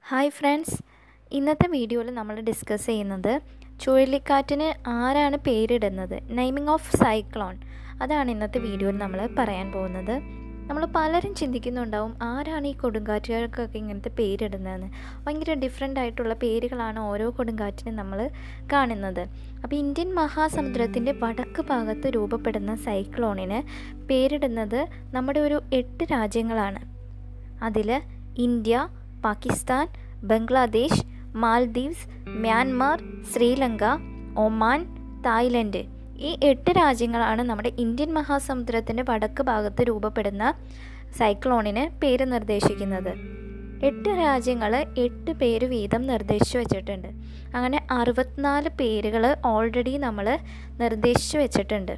hi friends ഇന്നത്തെ വീഡിയോയിൽ നമ്മൾ ഡിസ്കസ് ചെയ്യുന്നത് ചുഴലിക്കാറ്റിന് ആരാണ് പേരിടുന്നത് നെയ്മിങ് ഓഫ് സൈക്ലോൺ അതാണ് ഇന്നത്തെ വീഡിയോയിൽ നമ്മൾ പറയാൻ പോകുന്നത് നമ്മൾ പലരും ചിന്തിക്കുന്നുണ്ടാവും ആരാണ് ഈ കൊടുങ്കാറ്റുകൾക്കൊക്കെ ഇങ്ങനത്തെ പേരിടുന്നതെന്ന് ഭയങ്കര ഡിഫറെൻ്റ് ആയിട്ടുള്ള പേരുകളാണ് ഓരോ കൊടുങ്കാറ്റിനും നമ്മൾ കാണുന്നത് അപ്പോൾ ഇന്ത്യൻ മഹാസമുദ്രത്തിൻ്റെ വടക്ക് ഭാഗത്ത് രൂപപ്പെടുന്ന സൈക്ലോണിന് പേരിടുന്നത് നമ്മുടെ ഒരു എട്ട് രാജ്യങ്ങളാണ് അതിൽ India Pakistan Bangladesh Maldives Myanmar Sri Lanka Oman Thailand ഈ എട്ട് രാജ്യങ്ങളാണ് നമ്മുടെ ഇന്ത്യൻ മഹാസമുദ്രത്തിൻ്റെ വടക്ക് ഭാഗത്ത് രൂപപ്പെടുന്ന സൈക്ലോണിന് പേര് നിർദ്ദേശിക്കുന്നത് എട്ട് രാജ്യങ്ങൾ എട്ട് പേര് വീതം നിർദ്ദേശിച്ചു വെച്ചിട്ടുണ്ട് അങ്ങനെ അറുപത്തിനാല് പേരുകൾ ഓൾറെഡി നമ്മൾ നിർദ്ദേശിച്ചു വെച്ചിട്ടുണ്ട്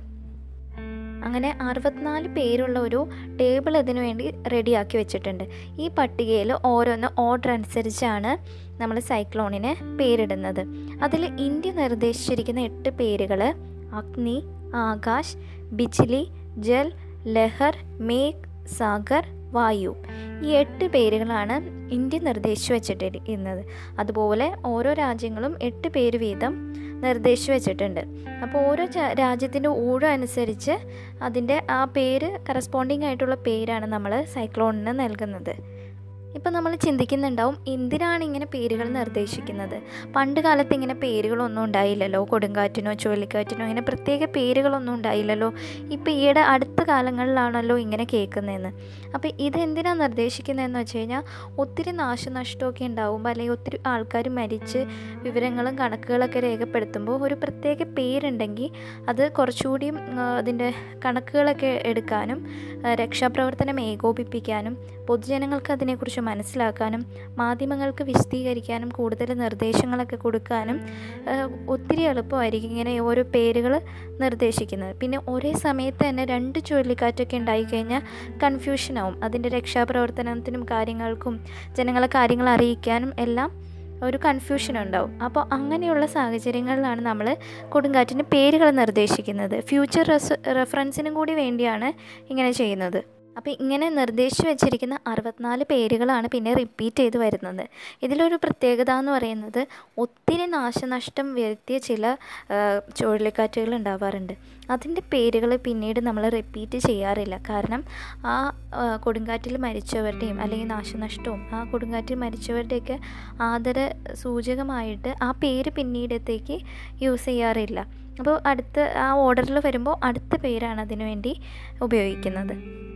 അങ്ങനെ അറുപത്തിനാല് പേരുള്ള ഒരു ടേബിൾ ഇതിനു വേണ്ടി റെഡിയാക്കി വെച്ചിട്ടുണ്ട് ഈ പട്ടികയിൽ ഓരോന്ന് ഓർഡർ അനുസരിച്ചാണ് നമ്മൾ സൈക്ലോണിന് പേരിടുന്നത് അതിൽ ഇന്ത്യ നിർദ്ദേശിച്ചിരിക്കുന്ന എട്ട് പേരുകൾ അഗ്നി ആകാശ് ബിജ്ലി ജൽ ലഹർ മേഘ് സാഗർ വായു ഈ എട്ട് പേരുകളാണ് ഇന്ത്യ നിർദ്ദേശിച്ചു വെച്ചിട്ടിരിക്കുന്നത് അതുപോലെ ഓരോ രാജ്യങ്ങളും എട്ട് പേര് വീതം നിർദ്ദേശിച്ചു വെച്ചിട്ടുണ്ട് അപ്പോൾ ഓരോ രാജ്യത്തിൻ്റെ ഊഴം അനുസരിച്ച് അതിൻ്റെ ആ പേര് കറസ്പോണ്ടിങ് ആയിട്ടുള്ള പേരാണ് നമ്മൾ സൈക്ലോണിന് നൽകുന്നത് ഇപ്പം നമ്മൾ ചിന്തിക്കുന്നുണ്ടാവും എന്തിനാണ് ഇങ്ങനെ പേരുകൾ നിർദ്ദേശിക്കുന്നത് പണ്ട് കാലത്ത് ഇങ്ങനെ പേരുകളൊന്നും ഉണ്ടായില്ലല്ലോ കൊടുങ്കാറ്റിനോ ചുഴലിക്കാറ്റിനോ ഇങ്ങനെ പ്രത്യേക പേരുകളൊന്നും ഉണ്ടായില്ലല്ലോ ഇപ്പം ഈയിടെ അടുത്ത കാലങ്ങളിലാണല്ലോ ഇങ്ങനെ കേൾക്കുന്നതെന്ന് അപ്പോൾ ഇതെന്തിനാണ് നിർദ്ദേശിക്കുന്നതെന്ന് വെച്ച് കഴിഞ്ഞാൽ ഒത്തിരി നാശനഷ്ടമൊക്കെ ഉണ്ടാകുമ്പോൾ അല്ലെങ്കിൽ ഒത്തിരി ആൾക്കാർ മരിച്ച് വിവരങ്ങളും കണക്കുകളൊക്കെ രേഖപ്പെടുത്തുമ്പോൾ ഒരു പ്രത്യേക പേരുണ്ടെങ്കിൽ അത് കുറച്ചുകൂടിയും അതിൻ്റെ കണക്കുകളൊക്കെ എടുക്കാനും രക്ഷാപ്രവർത്തനം ഏകോപിപ്പിക്കാനും പൊതുജനങ്ങൾക്ക് അതിനെക്കുറിച്ച് മനസ്സിലാക്കാനും മാധ്യമങ്ങൾക്ക് വിശദീകരിക്കാനും കൂടുതൽ നിർദ്ദേശങ്ങളൊക്കെ കൊടുക്കാനും ഒത്തിരി എളുപ്പമായിരിക്കും ഇങ്ങനെ ഓരോ പേരുകൾ നിർദ്ദേശിക്കുന്നത് പിന്നെ ഒരേ സമയത്ത് തന്നെ രണ്ട് ചുഴലിക്കാറ്റൊക്കെ ഉണ്ടായിക്കഴിഞ്ഞാൽ കൺഫ്യൂഷനാവും അതിൻ്റെ രക്ഷാപ്രവർത്തനത്തിനും കാര്യങ്ങൾക്കും ജനങ്ങളെ കാര്യങ്ങൾ അറിയിക്കാനും എല്ലാം ഒരു കൺഫ്യൂഷൻ ഉണ്ടാവും അപ്പോൾ അങ്ങനെയുള്ള സാഹചര്യങ്ങളിലാണ് നമ്മൾ കൊടുങ്കാറ്റിന് പേരുകൾ നിർദ്ദേശിക്കുന്നത് ഫ്യൂച്ചർ റെസ് റെഫറൻസിനും കൂടി വേണ്ടിയാണ് ഇങ്ങനെ ചെയ്യുന്നത് അപ്പോൾ ഇങ്ങനെ നിർദ്ദേശിച്ചു വെച്ചിരിക്കുന്ന അറുപത്തിനാല് പേരുകളാണ് പിന്നെ റിപ്പീറ്റ് ചെയ്ത് വരുന്നത് ഇതിലൊരു പ്രത്യേകത എന്ന് പറയുന്നത് ഒത്തിരി നാശനഷ്ടം വരുത്തിയ ചില ചുഴലിക്കാറ്റുകൾ ഉണ്ടാവാറുണ്ട് അതിൻ്റെ പേരുകൾ പിന്നീട് നമ്മൾ റിപ്പീറ്റ് ചെയ്യാറില്ല കാരണം ആ കൊടുങ്കാറ്റിൽ മരിച്ചവരുടെയും അല്ലെങ്കിൽ നാശനഷ്ടവും ആ കൊടുങ്കാറ്റിൽ മരിച്ചവരുടെയൊക്കെ ആദര സൂചകമായിട്ട് ആ പേര് പിന്നീടത്തേക്ക് യൂസ് ചെയ്യാറില്ല അപ്പോൾ അടുത്ത ആ ഓർഡറിൽ വരുമ്പോൾ അടുത്ത പേരാണ് അതിനു വേണ്ടി ഉപയോഗിക്കുന്നത്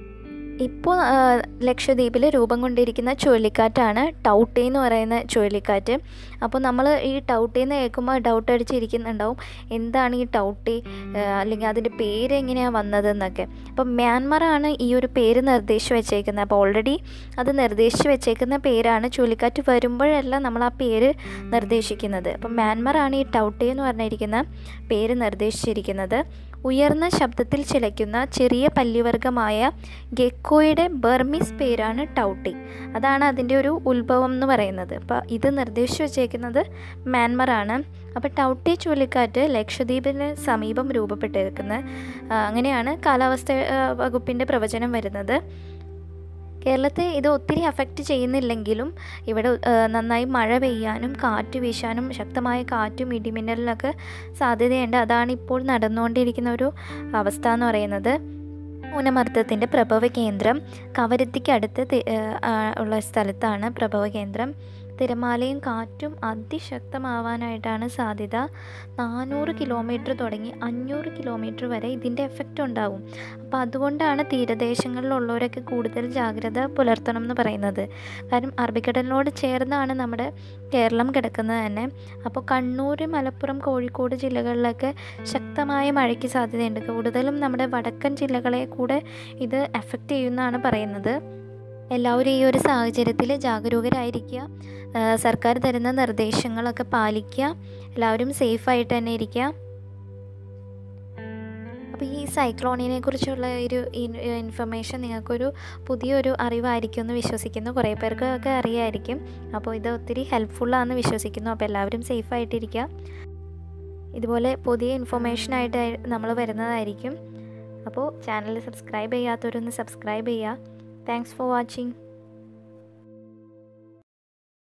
ഇപ്പോൾ ലക്ഷദ്വീപിൽ രൂപം കൊണ്ടിരിക്കുന്ന ചുഴലിക്കാറ്റാണ് ടൗട്ടേ എന്ന് പറയുന്ന ചുഴലിക്കാറ്റ് അപ്പോൾ നമ്മൾ ഈ ടൗട്ടേ എന്ന് കേൾക്കുമ്പോൾ ഡൗട്ട് അടിച്ചിരിക്കുന്നുണ്ടാവും എന്താണ് ഈ ടൗട്ടേ അല്ലെങ്കിൽ അതിൻ്റെ പേര് എങ്ങനെയാണ് വന്നതെന്നൊക്കെ അപ്പോൾ മ്യാൻമറാണ് ഈ ഒരു പേര് നിർദ്ദേശിച്ച് വെച്ചേക്കുന്നത് അപ്പോൾ ഓൾറെഡി അത് നിർദ്ദേശിച്ച് വെച്ചേക്കുന്ന പേരാണ് ചുഴലിക്കാറ്റ് വരുമ്പോഴല്ല നമ്മൾ ആ പേര് നിർദ്ദേശിക്കുന്നത് അപ്പം മ്യാൻമറാണ് ഈ ടൗട്ടേ എന്ന് പറഞ്ഞിരിക്കുന്ന പേര് നിർദ്ദേശിച്ചിരിക്കുന്നത് ഉയർന്ന ശബ്ദത്തിൽ ചിലയ്ക്കുന്ന ചെറിയ പല്ലിവർഗമായ ഗെക്കോയുടെ ബർമിസ് പേരാണ് ടൗട്ടി അതാണ് അതിൻ്റെ ഒരു ഉത്ഭവം എന്ന് പറയുന്നത് അപ്പോൾ ഇത് നിർദ്ദേശിച്ചു വച്ചേക്കുന്നത് മ്യാൻമറാണ് അപ്പോൾ ടൗട്ടി ചുഴലിക്കാറ്റ് ലക്ഷദ്വീപിന് സമീപം രൂപപ്പെട്ടിരിക്കുന്നത് അങ്ങനെയാണ് കാലാവസ്ഥ വകുപ്പിൻ്റെ പ്രവചനം വരുന്നത് കേരളത്തെ ഇത് ഒത്തിരി അഫക്റ്റ് ചെയ്യുന്നില്ലെങ്കിലും ഇവിടെ നന്നായി മഴ പെയ്യാനും കാറ്റ് വീശാനും ശക്തമായ കാറ്റും ഇടിമിന്നലിനൊക്കെ സാധ്യതയുണ്ട് അതാണ് ഇപ്പോൾ നടന്നുകൊണ്ടിരിക്കുന്ന ഒരു അവസ്ഥ എന്ന് പറയുന്നത് ന്യൂനമർദ്ദത്തിൻ്റെ പ്രഭവ കേന്ദ്രം കവരത്തിക്കടുത്ത് ഉള്ള സ്ഥലത്താണ് പ്രഭവ കേന്ദ്രം തിരമാലയും കാറ്റും അതിശക്തമാവാനായിട്ടാണ് സാധ്യത നാനൂറ് കിലോമീറ്റർ തുടങ്ങി അഞ്ഞൂറ് കിലോമീറ്റർ വരെ ഇതിൻ്റെ എഫക്റ്റ് ഉണ്ടാകും അപ്പോൾ അതുകൊണ്ടാണ് തീരദേശങ്ങളിലുള്ളവരൊക്കെ കൂടുതൽ ജാഗ്രത പുലർത്തണം എന്ന് പറയുന്നത് കാരണം അറബിക്കടലിനോട് ചേർന്നാണ് നമ്മുടെ കേരളം കിടക്കുന്നത് തന്നെ അപ്പോൾ കണ്ണൂർ മലപ്പുറം കോഴിക്കോട് ജില്ലകളിലൊക്കെ ശക്തമായ മഴയ്ക്ക് സാധ്യതയുണ്ട് കൂടുതലും നമ്മുടെ വടക്കൻ ജില്ലകളെ കൂടെ ഇത് എഫക്റ്റ് ചെയ്യുമെന്നാണ് പറയുന്നത് എല്ലാവരും ഈ ഒരു സാഹചര്യത്തിൽ ജാഗരൂകരായിരിക്കുക സർക്കാർ തരുന്ന നിർദ്ദേശങ്ങളൊക്കെ പാലിക്കുക എല്ലാവരും സേഫായിട്ട് തന്നെ ഇരിക്കുക അപ്പോൾ ഈ സൈക്ലോണിനെ കുറിച്ചുള്ള ഒരു ഇൻഫർമേഷൻ നിങ്ങൾക്കൊരു പുതിയൊരു അറിവായിരിക്കും എന്ന് വിശ്വസിക്കുന്നു കുറേ പേർക്കൊക്കെ അറിയായിരിക്കും അപ്പോൾ ഇത് ഒത്തിരി ഹെൽപ്ഫുള്ളാണെന്ന് വിശ്വസിക്കുന്നു അപ്പോൾ എല്ലാവരും സേഫായിട്ടിരിക്കുക ഇതുപോലെ പുതിയ ഇൻഫർമേഷനായിട്ട് നമ്മൾ വരുന്നതായിരിക്കും അപ്പോൾ ചാനൽ സബ്സ്ക്രൈബ് ചെയ്യാത്തവരൊന്ന് സബ്സ്ക്രൈബ് ചെയ്യുക താങ്ക്സ് ഫോർ വാച്ചിങ്